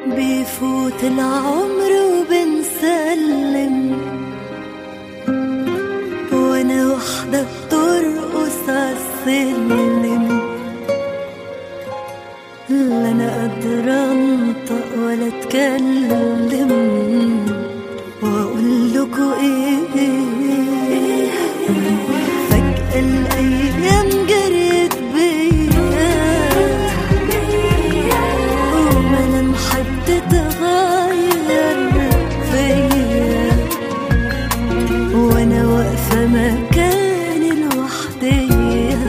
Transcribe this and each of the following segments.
بيفوت العمر وبنسلم وانا وحدة بترقص عالسلم لا انا قادرة انطق ولا اتكلم واقول لكم ايه فجأة الايام جريت بيا وملامحي بتتغير فيا وانا واقفة مكاني لوحديا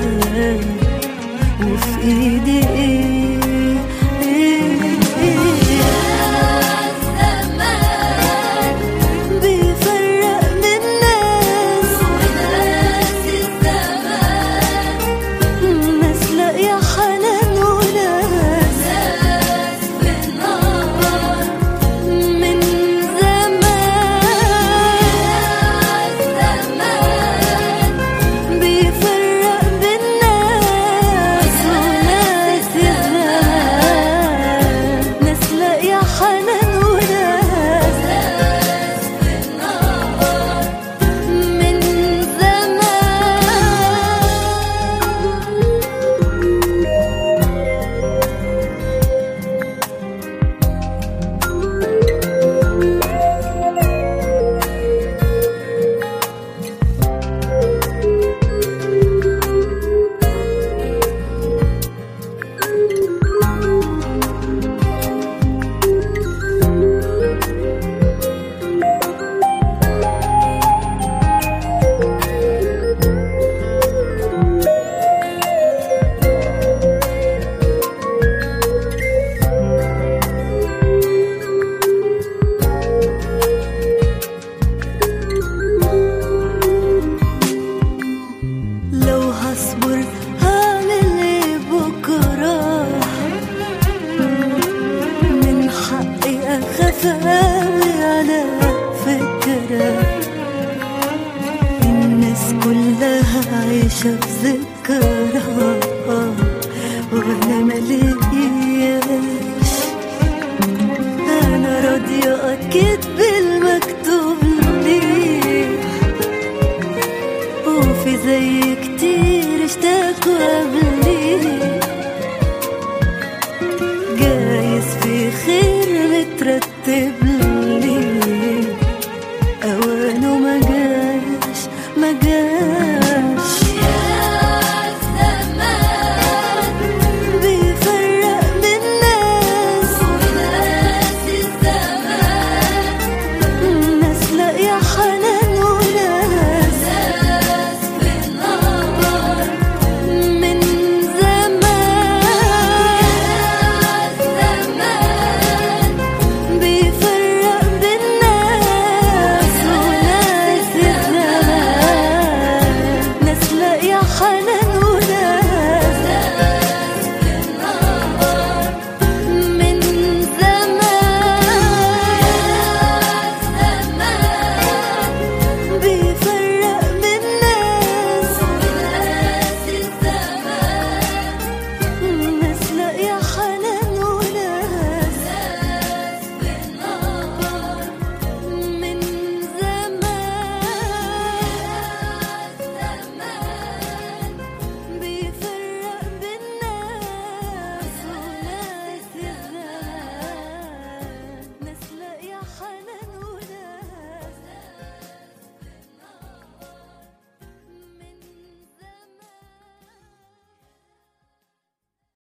وفي ايدي ايه بيفرق من ناس ناس لاقية حنان وناس من زمان بيفرق بين ناس وناس زمان ناس لاقية حنان وناس من زمان لو هصبر هعمل ايه بكرة من حقي اخاف اوي على فكرة الناس كلها عايشة في ذكرى وانا ملياش انا راضية اكيد بالمكتوب لي وفي زي كتير اشتاقوا قبل